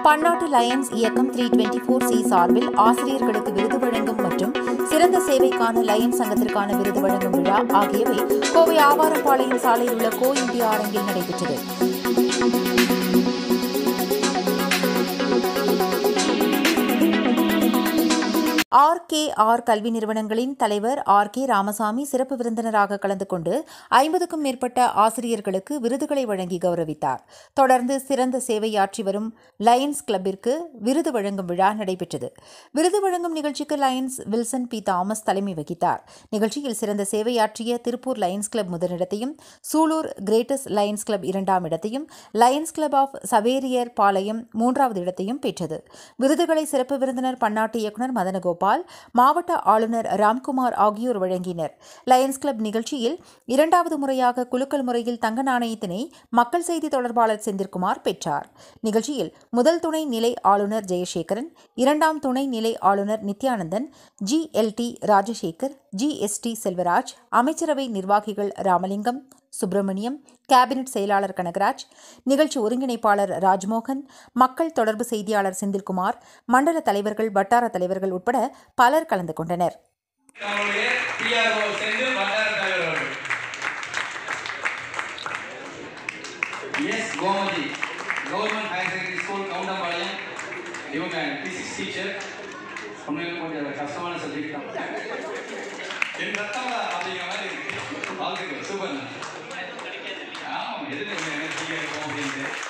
பன்னாட்டு லயன்ஸ் இயக்கம் three twenty four C சார்பில் ஆசிரியர்களுக்கு விருது வழங்கும் மற்றும் சிறந்த சேவைக்கான லயன்ஸ் சங்கத்திற்கான விருது வழங்கும் விழா ஆகியவை கோவை ஆவாரம்பாளையம் சாலையில் உள்ள கோ இந்தியா அரங்கில் நடைபெற்றது ஆர் கே ஆர் கல்வி நிறுவனங்களின் தலைவர் ஆர் கே ராமசாமி சிறப்பு விருந்தினராக கலந்து கொண்டு ஐம்பதுக்கும் மேற்பட்ட ஆசிரியர்களுக்கு விருதுகளை வழங்கி கௌரவித்தார் தொடர்ந்து சிறந்த சேவையாற்றி வரும் லயன்ஸ் கிளப்பிற்கு விருது வழங்கும் விழா நடைபெற்றது விருது வழங்கும் நிகழ்ச்சிக்கு லயன்ஸ் வில்சன் பி தாமஸ் தலைமை வகித்தார் நிகழ்ச்சியில் சிறந்த சேவையாற்றிய திருப்பூர் லயன்ஸ் கிளப் முதலிடத்தையும் சூலூர் கிரேட்டஸ்ட் லயன்ஸ் கிளப் இரண்டாம் இடத்தையும் lions club of Saveriyarpalayam மூன்றாவது இடத்தையும் பெற்றது விருதுகளை சிறப்பு விருந்தினர் பன்னாட்டு இயக்குநர் மதனகோபால் மாவட்ட ஆளுநர் ராம்குமார் ஆகியோர் வழங்கினர் லயன்ஸ் கிளப் நிகழ்ச்சியில் இரண்டாவது முறையாக குலுக்கல் முறையில் தங்க நாணயத்தினை மக்கள் செய்தி தொடர்பாளர் செந்தில்குமார் பெற்றார் நிகழ்ச்சியில் முதல் துணை நிலை ஆளுநர் ஜெயசேகரன் இரண்டாம் துணை நிலை ஆளுநர் நித்யானந்தன் ஜிஎல்டி ராஜசேகர் ஜிஎஸ்டி செல்வராஜ் அமைச்சரவை நிர்வாகிகள் ராமலிங்கம் சுப்பிரமணியம் கேபினெட் செயலாளர் கனகராஜ் நிகழ்ச்சி ஒருங்கிணைப்பாளர் ராஜ்மோகன் மக்கள் தொடர்பு செய்தியாளர் செந்தில்குமார் மண்டல தலைவர்கள் வட்டார தலைவர்கள் உட்பட பலர் கலந்து கொண்டனர் நம்முடைய பிஆர்ஓ செந்தில் வட்டார தலைவர் அவர்கள் S Gomathi government higher secondary school Goundampalayam இவங்க பிசிக்ஸ் டீச்சர் உண்மையிலும் கொஞ்சம் கஷ்டமான சப்ஜெக்ட் தான் என் ரத்தம் அப்படிங்கிற மாதிரி இருக்கு வாழ்த்துக்கள் சூப்பர் ஆமாம் எதில் எனக்கு ஃப்ரீயாக இருக்கும் அப்படின்ட்டு